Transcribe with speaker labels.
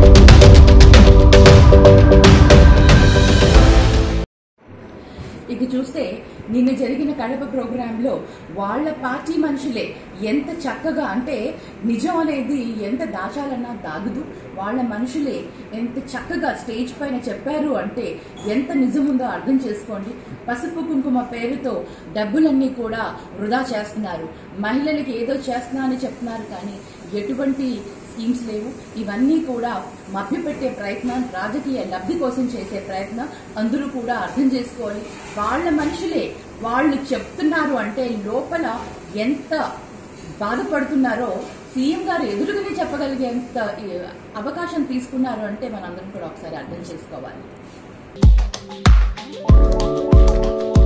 Speaker 1: ఇక చూస్తే నిన్న జరిగిన కడప ప్రోగ్రాంలో వాళ్ళ పార్టీ మనుషులే ఎంత చక్కగా అంటే నిజం అనేది ఎంత దాచాలన్నా దాగదు వాళ్ళ మనుషులే ఎంత చక్కగా స్టేజ్ పైన చెప్పారు అంటే ఎంత నిజం ఉందో అర్థం చేసుకోండి పసుపు కుంకుమ పేరుతో డబ్బులన్నీ కూడా వృధా చేస్తున్నారు మహిళలకి ఏదో చేస్తున్నా అని చెప్తున్నారు కానీ ఎటువంటి స్కీమ్స్ లేవు ఇవన్నీ కూడా మభ్యపెట్టే ప్రయత్నం రాజకీయ లబ్ధి కోసం చేసే ప్రయత్నం అందరూ కూడా అర్థం చేసుకోవాలి వాళ్ళ మనుషులే వాళ్ళు చెప్తున్నారు అంటే లోపల ఎంత బాధపడుతున్నారో సీఎం గారు ఎదురుగానే చెప్పగలిగేంత ఈ, అవకాశం తీసుకున్నారు అంటే మనందరం కూడా ఒకసారి అర్థం చేసుకోవాలి